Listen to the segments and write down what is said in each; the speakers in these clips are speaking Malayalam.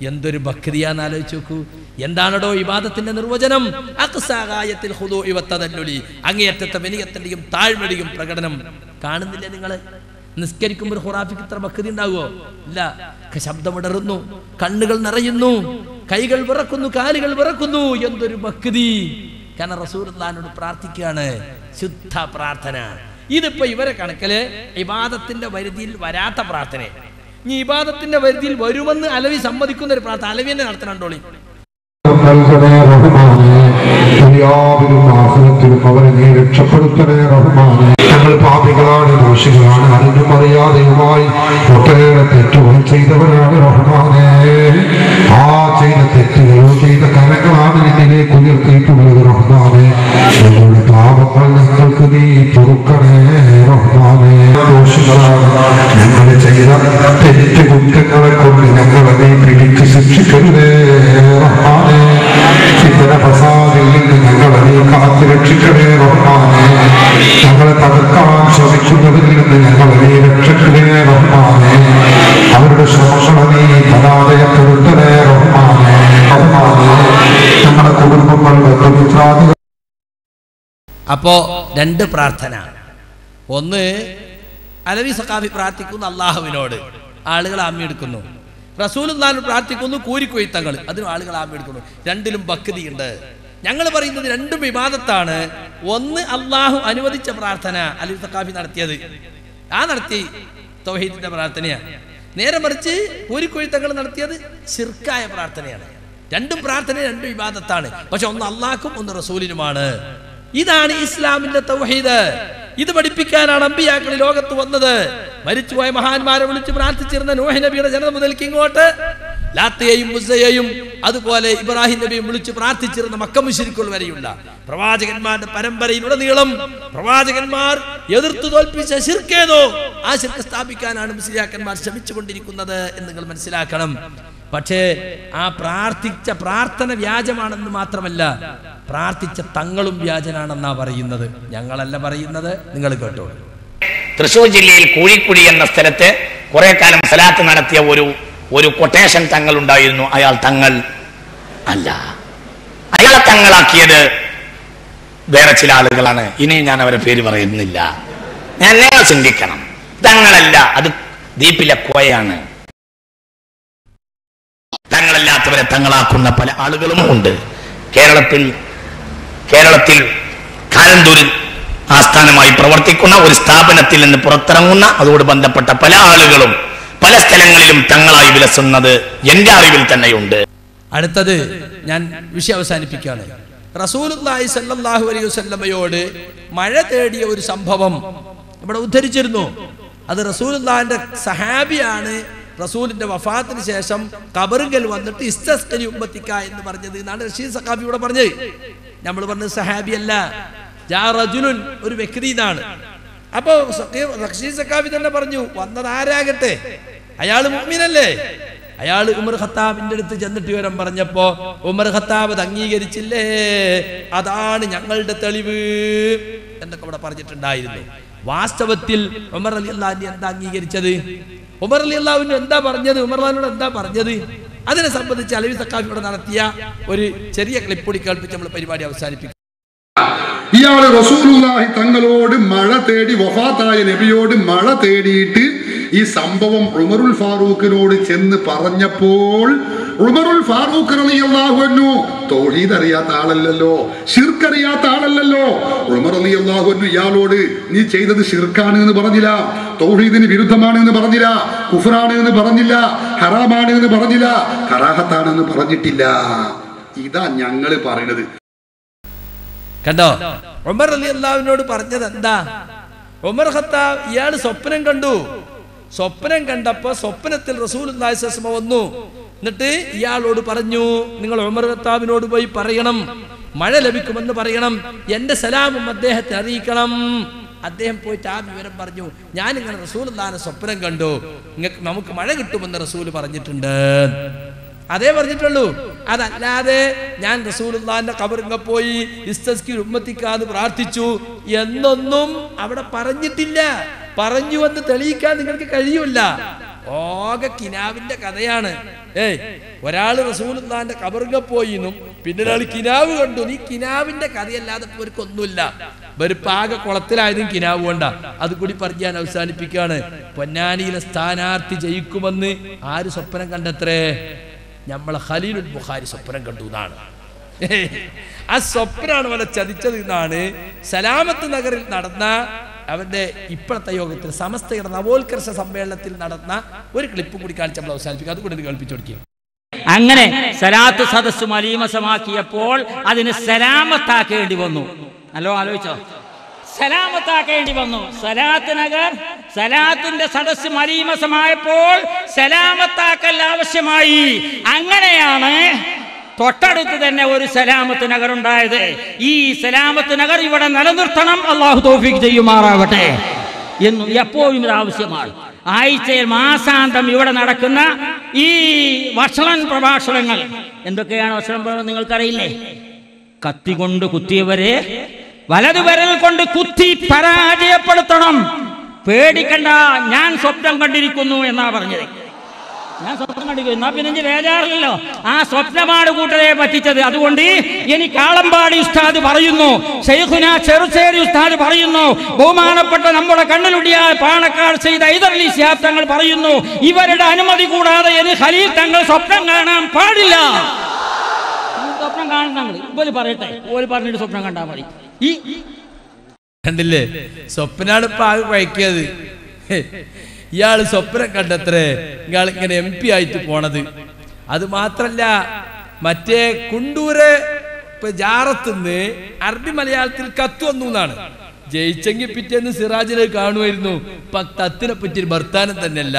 എന്തൊരു ഭക്തിയാന്ന് ആലോചിച്ച് നോക്കൂ എന്താണടോ ഇബാദത്തിന്റെ നിർവചനം അക്സാകായത്തിൽ ഹുദൂഇ വത്തദല്ലുലി. അങ്ങേയറ്റത്തെ വിനയത്തിന്റെയും താഴ്മയുടെയും പ്രകടനം കാണുന്നില്ലേ നിങ്ങള് നിസ്കരിക്കുമ്പോൾ ഒരു ഖുറാഫിക്ക് ഇത്ര ഭക്തി ഉണ്ടാകുമോ ഇല്ല ക- ശബ്ദമിടറുന്നു കണ്ണുകൾ നിറയുന്നു കൈകൾ വിറക്കുന്നു കാലുകൾ വിറക്കുന്നു എന്തൊരു ഭക്തി കാരണം റസൂർദാനോട് പ്രാർത്ഥിക്കുകയാണ് ശുദ്ധ പ്രാർത്ഥന ഇതിപ്പോ ഇവരെ കണക്കില് ഇബാദത്തിന്റെ പരിധിയിൽ വരാത്ത പ്രാർത്ഥന ഇനി ഇബാദത്തിന്റെ പരിധിയിൽ വരുമെന്ന് അലവി സമ്മതിക്കുന്ന ഒരു പ്രാർത്ഥന അലവി തന്നെ നടത്തണുണ്ടോളി നൽകണേ റഹ്മാനെ ദുനിയാവിലും ആഖിറത്തിലും അവരെ നീ രക്ഷപ്പെടുത്തണേ റഹ്മാനെ ഞങ്ങൾ പാപികളാണ് ദോഷികളാണ് അറിഞ്ഞും അറിയാതെയുമായി ഒട്ടേറെ തെറ്റുകൾ ചെയ്തവരാണ് റഹ്മാനെ ആ ചെയ്ത തെറ്റുകളോ ചെയ്ത കരങ്ങളാണ് നിന്നിലേക്ക് ഉയർത്തിയിട്ടുള്ളത് റഹ്മാനെ ഞങ്ങളുടെ പാപങ്ങൾ ഞങ്ങൾക്ക് നീ പൊറുക്കണേ റഹ്മാനെ ദോഷികളാണ് ഞങ്ങൾ ചെയ്ത തെറ്റ് കുറ്റങ്ങളെ കൊണ്ട് ഞങ്ങളെ നീ പിടിച്ച് ശിക്ഷിക്കരുതേ റഹ്മാനെ ചിന്തന ഫസാദിൽ നിന്ന് ഞങ്ങളെ നീ കാത്തു രക്ഷിക്കണേ റഹ്മാനെ ഞങ്ങളെ തകർക്കാൻ ശ്രമിക്കുന്നവരിൽ നിന്ന് ഞങ്ങളെ നീ രക്ഷിക്കണേ റഹ്മാനെ അവരുടെ ശ്രമങ്ങളെ നീ പരാജയപ്പെടുത്തണേ റഹ്മാനെ റഹ്മാനെ ഞങ്ങളുടെ കുടുംബങ്ങൾ ബന്ധുമിത്രാദികൾ അപ്പോ രണ്ട് പ്രാർത്ഥന ഒന്ന് അലവി സഖാഫി പ്രാർത്ഥിക്കുന്നു അള്ളാഹുവിനോട് ആളുകൾ ആമ്യെടുക്കുന്നു റസൂലുള്ളാഹിനോട് പ്രാർത്ഥിക്കുന്നു കൂരിക്കൊയ്ത്തങ്ങൾ അതിനും ആളുകൾ ആമ്യെടുക്കുന്നു രണ്ടിലും ഭക്തിയുണ്ട് ഞങ്ങൾ പറയുന്നത് രണ്ടും വിവാദത്താണ് ഒന്ന് അള്ളാഹു അനുവദിച്ച പ്രാർത്ഥന അലവി സഖാഫി നടത്തിയത് ആ നടത്തി തൗഹീദിന്റെ പ്രാർത്ഥനയാണ് നേരെ മറിച്ച് കൂരിക്കൊയ്ത്തങ്ങൾ നടത്തിയത് ശിർക്കായ പ്രാർത്ഥനയാണ് രണ്ടും പ്രാർത്ഥന രണ്ടും വിവാദത്താണ് പക്ഷെ ഒന്ന് അള്ളാഹ്ക്കും ഒന്ന് റസൂലിനുമാണ് ഇതാണ് ഇസ്ലാമിന്റെ തൗഹീദ് ഇത് പഠിപ്പിക്കാനാണ് അമ്പിയാക്കൾ ഈ ലോകത്ത് വന്നത് മരിച്ചുപോയ മഹാന്മാരെ വിളിച്ച് പ്രാർത്ഥിച്ചിരുന്ന നൂഹ് നബിയുടെ ജനത മുതൽക്ക് ഇങ്ങോട്ട് ലാത്തയെയും മുസയെയും അതുപോലെ ഇബ്രാഹിം നബിയും വിളിച്ച് പ്രാർത്ഥിച്ചിരുന്ന മക്കമുശിരിക്കുൾ വരെയുള്ള പ്രവാചകന്മാരുടെ പരമ്പരയിലുടനീളം പ്രവാചകന്മാർ എതിർത്തു തോൽപ്പിച്ച ശിർക്കേതോ ആ ശിർക്ക് സ്ഥാപിക്കാനാണ് മുസ്ലിയാക്കന്മാർ ശ്രമിച്ചുകൊണ്ടിരിക്കുന്നത് എന്ന് നിങ്ങൾ മനസ്സിലാക്കണം പക്ഷേ ആ പ്രാർത്ഥിച്ച പ്രാർത്ഥന വ്യാജമാണെന്ന് മാത്രമല്ല പ്രാർത്ഥിച്ച തങ്ങളും വ്യാജനാണെന്നാ പറയുന്നത് ഞങ്ങളല്ല പറയുന്നത് നിങ്ങൾ കേട്ടോ തൃശൂർ ജില്ലയിൽ കൂഴിക്കുഴി എന്ന സ്ഥലത്ത് കുറെ കാലം സലാത്ത് നടത്തിയ ഒരു ഒരു കൊട്ടേഷൻ തങ്ങൾ ഉണ്ടായിരുന്നു അയാൾ തങ്ങൾ അല്ല അയാളെ തങ്ങളാക്കിയത് വേറെ ചില ആളുകളാണ് ഇനി ഞാൻ അവരെ പേര് പറയുന്നില്ല ഞാൻ നിങ്ങൾ ചിന്തിക്കണം തങ്ങളല്ല അത് ദ്വീപിലെ കോയാണ് തങ്ങളല്ലാത്തവരെ തങ്ങളാക്കുന്ന പല ആളുകളും ഉണ്ട് കേരളത്തിൽ കേരളത്തിൽ കാരന്തൂരിൽ ആസ്ഥാനമായി പ്രവർത്തിക്കുന്ന ഒരു സ്ഥാപനത്തിൽ നിന്ന് പുറത്തിറങ്ങുന്ന അതോട് ബന്ധപ്പെട്ട പല ആളുകളും പല സ്ഥലങ്ങളിലും തങ്ങളായി വിലസുന്നത് എന്റെ അറിവിൽ തന്നെയുണ്ട് അടുത്തത് ഞാൻ വിഷയം അവസാനിപ്പിക്കുകയാണ് റസൂലുള്ളാഹി സല്ലല്ലാഹു അലൈഹി വസല്ലമയോട് മഴ തേടിയ ഒരു സംഭവം ഇവിടെ ഉദ്ധരിച്ചിരുന്നു അത് റസൂലുള്ളാഹിന്റെ സഹാബിയാണ് റസൂലിന്റെ വഫാത്തിന് ശേഷം കബറുങ്കൽ വന്നിട്ട് ഇസ്തസ്കരി ഉമ്മത്തിക്ക എന്ന് പറഞ്ഞത് എന്നാണ് റഷീദ് സഖാബി ഇവിടെ പറഞ്ഞത് നമ്മൾ പറഞ്ഞത് സഹാബി അല്ല ജാ റജുലുൻ ഒരു വ്യക്തി എന്നാണ് അപ്പോ സഖീ- റഷീദ് സഖാബി തന്നെ പറഞ്ഞു വന്നത് ആരാകട്ടെ അയാൾ മുഅ്മിനല്ലേ അയാൾ ഉമർ ഖത്താബിന്റെ അടുത്ത് ചെന്നിട്ട് വിവരം പറഞ്ഞപ്പോ ഉമർ ഖത്താബ് അത് അംഗീകരിച്ചില്ലേ അതാണ് ഞങ്ങളുടെ തെളിവ് എന്നൊക്കെ ഇവിടെ പറഞ്ഞിട്ടുണ്ടായിരുന്നു വാസ്തവത്തിൽ ഉമർ അലി അള്ളാഹിനെ എന്താ അംഗീകരിച്ചത് ഉമർ അലി അള്ളാഹുവിന് എന്താ പറഞ്ഞത് ഉമർ അള്ളാഹിനോട് എന്താ പറഞ്ഞത് അതിനെ സംബന്ധിച്ച് അലവി സക്കാഫി ഇവിടെ നടത്തിയ ഒരു ചെറിയ ക്ലിപ്പ് കൂടി കേൾപ്പിച്ച് നമ്മൾ പരിപാടി അവസാനിപ്പിക്കും ഇയാള് റസൂലുള്ളാഹി തങ്ങളോട് മഴ തേടി വഫാത്തായ നബിയോട് മഴ തേടിയിട്ട് ഈ സംഭവം ഉമറുൽ ഫാറൂഖിനോട് ചെന്ന് പറഞ്ഞപ്പോൾ ഉമറുൽ ഫാറൂഖ് റളിയല്ലാഹു അൻഹു തൗഹീദ് അറിയാത്ത ആളല്ലല്ലോ ഷിർക്ക് അറിയാത്ത ആളല്ലല്ലോ ഉമർ റളിയല്ലാഹു അൻഹു ഇയാളോട് നീ ചെയ്തത് ഷിർക്കാണ് എന്ന് പറഞ്ഞില്ല തൗഹീദിന് വിരുദ്ധമാണ് എന്ന് പറഞ്ഞില്ല കുഫറാണ് എന്ന് പറഞ്ഞില്ല ഹറാമാണ് എന്ന് പറഞ്ഞില്ല കറാഹത്താണെന്ന് പറഞ്ഞിട്ടില്ല ഇതാ ഞങ്ങള് പറയണത് കണ്ടോ ഉമർ അലി അള്ളാഹുവിനോട് പറഞ്ഞത് എന്താ ഉമർ ഖത്താബ് ഇയാൾ സ്വപ്നം കണ്ടു സ്വപ്നം കണ്ടപ്പോ സ്വപ്നത്തിൽ റസൂൽ വന്നു എന്നിട്ട് ഇയാളോട് പറഞ്ഞു നിങ്ങൾ ഉമർ ഖത്താബിനോട് പോയി പറയണം മഴ ലഭിക്കുമെന്ന് പറയണം എന്റെ സലാമും അദ്ദേഹത്തെ അറിയിക്കണം അദ്ദേഹം പോയിട്ട് ആ വിവരം പറഞ്ഞു ഞാൻ ഇങ്ങനെ റസൂൽ സ്വപ്നം കണ്ടു നിങ്ങൾക്ക് നമുക്ക് മഴ കിട്ടുമെന്ന് റസൂൽ പറഞ്ഞിട്ടുണ്ട് അതേ പറഞ്ഞിട്ടുള്ളൂ അതല്ലാതെ ഞാൻ റസൂലുള്ളാന്റെ കബറിങ്ങ പോയി ഇസ്തസ്കി ഉമ്മത്തിക്കാന്ന് പ്രാർത്ഥിച്ചു എന്നൊന്നും അവിടെ പറഞ്ഞിട്ടില്ല പറഞ്ഞു എന്ന് തെളിയിക്കാൻ നിങ്ങൾക്ക് കഴിയൂല ഓകെ കിനാവിന്റെ കഥയാണ് ഏയ് ഒരാള് റസൂലുള്ളാന്റെ കബറുക പോയിന്നും പിന്നെ ഒരാൾ കിനാവ് കണ്ടു നീ കിനാവിന്റെ കഥയല്ലാതെ ഇപ്പൊ ഇവർക്കൊന്നുമില്ല വെറുപ്പാകെ കുളത്തിലായതും കിനാവ് കൊണ്ട അത് കൂടി പറഞ്ഞ് ഞാൻ അവസാനിപ്പിക്കുകയാണ് പൊന്നാനിയിലെ സ്ഥാനാർത്ഥി ജയിക്കുമെന്ന് ആര് സ്വപ്നം കണ്ടത്രേ നമ്മളെ ഖലീലുൽ ബുഖാരി സ്വപ്നം കണ്ടു എന്നാണ് ആ സ്വപ്നാണ് അവനെ ചതിച്ചത് എന്നാണ് സലാമത്ത് നഗറിൽ നടന്ന അവന്റെ ഇപ്പോഴത്തെ യോഗത്തിൽ സമസ്തയുടെ നവോത്കർഷ സമ്മേളനത്തിൽ നടന്ന ഒരു ക്ലിപ്പ് കൂടി കാണിച്ച് നമ്മൾ അവസാനിപ്പിക്കും അതുകൂടി ഇത് കേൾപ്പിച്ചു കൊടുക്കും അങ്ങനെ സലാത്ത് സദസ് മലീമസമാക്കിയപ്പോൾ അതിന് സലാമത്താക്കേണ്ടി വന്നു നല്ലോ ആലോചിച്ചോ സലാമത്താക്കേണ്ടി വന്നു സലാത്ത് നഗർ സലാത്തിന്റെ സദസ് മലീമസമായപ്പോൾ സലാമത്താക്കൽ ആവശ്യമായി അങ്ങനെയാണ് തൊട്ടടുത്ത് തന്നെ ഒരു സലാമത്ത് നഗർ ഉണ്ടായത് ഈ സലാമത്ത് നഗർ ഇവിടെ നിലനിർത്തണം അള്ളാഹു തോഫിക്ക് ചെയ്യുമാറാവട്ടെ എന്നും എപ്പോഴും ഇത് ആവശ്യമാണ് ആഴ്ചയിൽ മാസാന്തം ഇവിടെ നടക്കുന്ന ഈ ഭക്ഷണ പ്രഭാഷണങ്ങൾ എന്തൊക്കെയാണ് ഭക്ഷണ പ്രഭാഷണം നിങ്ങൾക്കറിയില്ലേ കത്തി കൊണ്ട് കുത്തിയവരെ വലതു വിരൽ കൊണ്ട് കുത്തി പരാജയപ്പെടുത്തണം പേടിക്കണ്ട ഞാൻ സ്വപ്നം കണ്ടിരിക്കുന്നു എന്നാ പറഞ്ഞത് ഞാൻ സ്വപ്നം കണ്ടിരിക്കുന്നു എന്നാ പിന്നെ ഇനി ബേജാറില്ലല്ലോ ആ സ്വപ്നമാണ് കൂട്ടരെ പറ്റിച്ചത് അതുകൊണ്ട് ഇനി കാളമ്പാടി ഉസ്താദ് പറയുന്നു ഷെയ്ഖുന ചെറുചേരി ഉസ്താദ് പറയുന്നു ബഹുമാനപ്പെട്ട നമ്മുടെ കണ്ണിലുടിയായ പാണക്കാട് ചെയ്ത ഇതർലി ശിഹാബ് തങ്ങൾ പറയുന്നു ഇവരുടെ അനുമതി കൂടാതെ ഇനി ഖലീൽ തങ്ങൾ സ്വപ്നം കാണാൻ പാടില്ല സ്വപ്നം കാണുന്ന തങ്ങൾ ഇവര് പറയട്ടെ ഓര് പറഞ്ഞിട്ട് സ്വപ്നം കണ്ടാൽ മതി ഈ കണ്ടില്ലേ സ്വപ്നാണ് ഇപ്പൊ ആകെ കുഴക്കിയത് ഹേ, ഇയാള് സ്വപ്നം കണ്ടത്രേ ഇയാൾ ഇങ്ങനെ എം പി ആയിട്ട് പോണത് അത് മാത്രല്ല മറ്റേ കുണ്ടൂര് ഇപ്പൊ ജാറത്തുനിന്ന് അറബി മലയാളത്തിൽ കത്ത് വന്നു എന്നാണ് ജയിച്ചെങ്കിൽ പിറ്റേന്ന് സിറാജിനെ കാണുമായിരുന്നു ഇപ്പൊ തത്തിനെ പറ്റിയൊരു ഭർത്താനം തന്നെയല്ല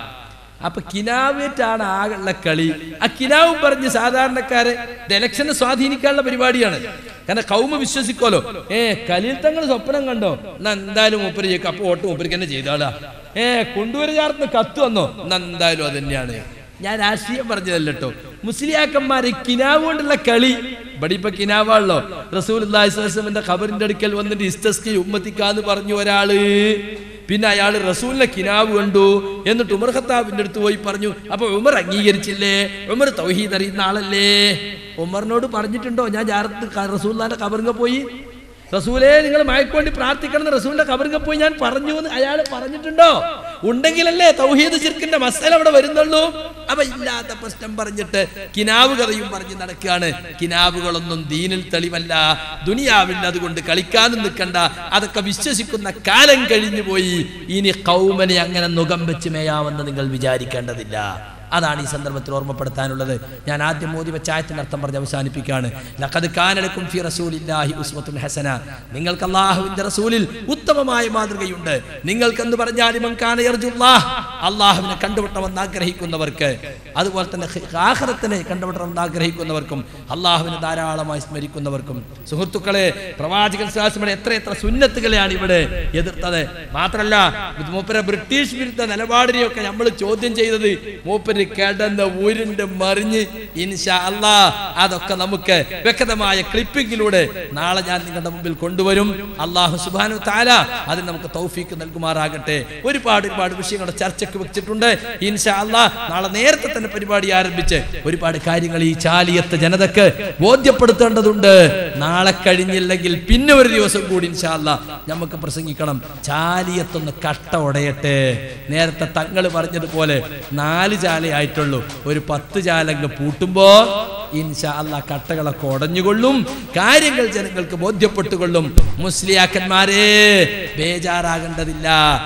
അപ്പൊ കിനാവേറ്റാണ് ആകെയുള്ള കളി ആ കിനാവും പറഞ്ഞ് സാധാരണക്കാരെ ഇലക്ഷനെ സ്വാധീനിക്കാനുള്ള പരിപാടിയാണ് കാരണം കൗമ വിശ്വസിക്കോലോ ഏ കലീൽ തങ്ങൾ സ്വപ്നം കണ്ടോ എന്നാ എന്തായാലും മൂപ്പര് ജയിക്കും അപ്പൊ വോട്ട് മൂപ്പർക്ക് തന്നെ ചെയ്താളാ ഏ കൊണ്ടുവരു ചേർന്ന് കത്ത് വന്നോ എന്നാ എന്തായാലും അത് തന്നെയാണ് ഞാൻ രാഷ്ട്രീയം പറഞ്ഞതല്ല കേട്ടോ മുസ്ലിയാക്കന്മാര് കിനാവ് കൊണ്ടുള്ള കളി ഇവിടെ ഇപ്പൊ കിനാവാണല്ലോ റസൂൽ അള്ളാഹിസ്വലമിന്റെ ഖബറിന്റെ അടുക്കൽ വന്നിട്ട് ഇസ്തസ്കി ഉമ്മത്തിക്കാന്ന് പറഞ്ഞു ഒരാള് പിന്നെ അയാൾ റസൂലിനെ കിനാവ് കണ്ടു എന്നിട്ട് ഉമർ ഖത്താബിന്റെ അടുത്ത് പോയി പറഞ്ഞു അപ്പൊ ഉമർ അംഗീകരിച്ചില്ലേ ഉമർ തൗഹീദ് അറിയുന്ന ആളല്ലേ ഉമറിനോട് പറഞ്ഞിട്ടുണ്ടോ ഞാൻ ജാറത്ത് റസൂലിന്റെ കബറിങ്ങ പോയി റസൂലെ നിങ്ങൾ മയക്കുവേണ്ടി പ്രാർത്ഥിക്കണം എന്ന് റസൂലിന്റെ കബറിങ്ങ പോയി ഞാൻ പറഞ്ഞു എന്ന് അയാൾ പറഞ്ഞിട്ടുണ്ടോ ഉണ്ടെങ്കിലല്ലേ തൗഹീദ് ചിർക്കിന്റെ മസല അവിടെ വരുന്നുള്ളൂ അപ്പൊ ഇല്ലാത്ത പ്രശ്നം പറഞ്ഞിട്ട് കിനാവ് കഥയും പറഞ്ഞ് നടക്കുകയാണ് കിനാവുകളൊന്നും ദീനിൽ തെളിവല്ല ദുനിയാവിൽ അതുകൊണ്ട് കളിക്കാനും നിൽക്കണ്ട അതൊക്കെ വിശ്വസിക്കുന്ന കാലം കഴിഞ്ഞു പോയി ഇനി കൗമനെ അങ്ങനെ മുഖം വെച്ച് മേയാമെന്ന് നിങ്ങൾ വിചാരിക്കേണ്ടതില്ല അതാണ് ഈ സന്ദർഭത്തിൽ ഓർമ്മപ്പെടുത്താനുള്ളത് ഞാൻ ആദ്യം മോദി വെച്ച ആയത്തിന്റെ അർത്ഥം പറഞ്ഞ് അവസാനിപ്പിക്കുകയാണ് ലഖദ് കാനലക്കും ഫി റസൂലില്ലാഹി ഉസ്വത്തുൻ ഹസന നിങ്ങൾക്ക് അള്ളാഹുവിന്റെ റസൂലിൽ ഉത്തമമായ മാതൃകയുണ്ട് നിങ്ങൾക്ക് എന്ന് പറഞ്ഞാൽ ഇമൻ കാന യർജുല്ലാഹ് അള്ളാഹുവിനെ കണ്ടുപിട്ടമെന്ന് ആഗ്രഹിക്കുന്നവർക്ക് അതുപോലെ തന്നെ ആഖിറത്തിനെ കണ്ടുപിട്ടമെന്ന് ആഗ്രഹിക്കുന്നവർക്കും അള്ളാഹുവിനെ ധാരാളമായി സ്മരിക്കുന്നവർക്കും സുഹൃത്തുക്കളെ പ്രവാചകൻ ശാസ്ത്രയുടെ എത്ര എത്ര സുന്നത്തുകളെയാണ് ഇവിടെ എതിർത്തത് മാത്രല്ല ഇത് മൂപ്പരെ ബ്രിട്ടീഷ് വിരുദ്ധ നിലപാടിനെയൊക്കെ നമ്മൾ ചോദ്യം ചെയ്തത് മൂപ്പര് കിടന്ന് ഉരുണ്ട് മറിഞ്ഞ് ഇൻഷാ അല്ലാ അതൊക്കെ നമുക്ക് വ്യക്തമായ ക്ലിപ്പിങ്ങിലൂടെ നാളെ ഞാൻ നിങ്ങളുടെ മുമ്പിൽ കൊണ്ടുവരും അള്ളാഹു സുബാനു താല അതിന് നമുക്ക് തൗഫീക്ക് നൽകുമാറാകട്ടെ ഒരുപാട് ഒരുപാട് വിഷയങ്ങളുടെ ചർച്ചയ്ക്ക് വെച്ചിട്ടുണ്ട് ഇൻഷാ അല്ലാ നാളെ നേരത്തെ തന്നെ പരിപാടി ആരംഭിച്ച് ഒരുപാട് കാര്യങ്ങൾ ഈ ചാലിയത്ത് ജനതക്ക് ബോധ്യപ്പെടുത്തേണ്ടതുണ്ട് നാളെ കഴിഞ്ഞില്ലെങ്കിൽ പിന്നെ ഒരു ദിവസം കൂടി ഇൻഷാ അല്ലാ നമുക്ക് പ്രസംഗിക്കണം ചാലിയത്തൊന്ന് കട്ട ഉടയട്ടെ നേരത്തെ തങ്ങൾ പറഞ്ഞതുപോലെ നാല് ചാലയായിട്ടുള്ളൂ ഒരു പത്ത് ചാലങ്ങ് പൂട്ടുമ്പോ ഇൻഷാ അല്ലാ കട്ടകളൊക്കെ ഉടഞ്ഞുകൊള്ളും കാര്യങ്ങൾ ജനങ്ങൾക്ക് ബോധ്യപ്പെട്ടുകൊള്ളും മുസ്ലിയാക്കന്മാരെ ബേജാറാകേണ്ടതില്ല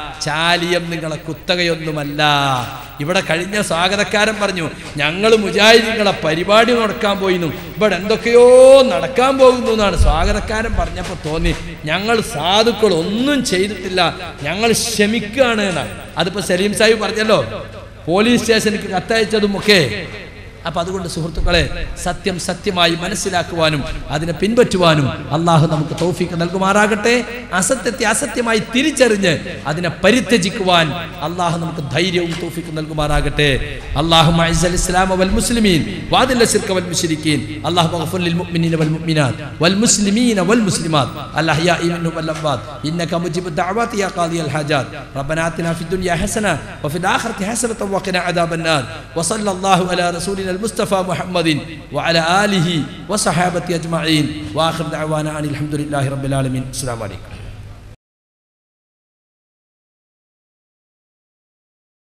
ചാലിയം നിങ്ങളെ കുത്തകയൊന്നുമല്ല ഇവിടെ കഴിഞ്ഞ സ്വാഗതക്കാരൻ പറഞ്ഞു ഞങ്ങൾ മുജാഹിദിങ്ങളെ പരിപാടി നടക്കാൻ പോയിരുന്നു ഇവിടെ എന്തൊക്കെയോ നടക്കാൻ പോകുന്നു എന്നാണ് സ്വാഗതക്കാരൻ പറഞ്ഞപ്പോൾ തോന്നി ഞങ്ങൾ സാധുക്കൾ ഒന്നും ചെയ്തിട്ടില്ല ഞങ്ങൾ ക്ഷമിക്കുകയാണ് എന്നാണ് അതിപ്പോ സലീം സാഹിബ് പറഞ്ഞല്ലോ പോലീസ് സ്റ്റേഷനിലേക്ക് കത്തയച്ചതും ഒക്കെ അപ്പൊ അതുകൊണ്ട് സുഹൃത്തുക്കളെ സത്യം സത്യമായി മനസ്സിലാക്കുവാനും അതിനെ പിൻപറ്റുവാനും അള്ളാഹു നമുക്ക് തൗഫീക്ക് നൽകുമാറാകട്ടെ അസത്യത്തെ അസത്യമായി തിരിച്ചറിഞ്ഞ് അതിനെ പരിത്യജിക്കുവാൻ അള്ളാഹു നമുക്ക് ധൈര്യവും തൗഫീക്ക് നൽകുമാറാകട്ടെ അള്ളാഹു ഇസ്ലാം വൽ മുസ്ലിമീൻ വാദിൽ الشرك والمشركين اللهم اغفر للمؤمنين والمؤمنات والمسلمين والمسلمات الاحياء منهم والاموات انك مجيب الدعوات يا قاضي الحاجات ربنا اتنا في الدنيا حسنه وفي الاخره حسنه وقنا عذاب النار وصلى الله على رسولنا المصطفى محمد وعلى اله وصحابته اجمعين واخر دعوانا ان الحمد لله رب العالمين السلام عليكم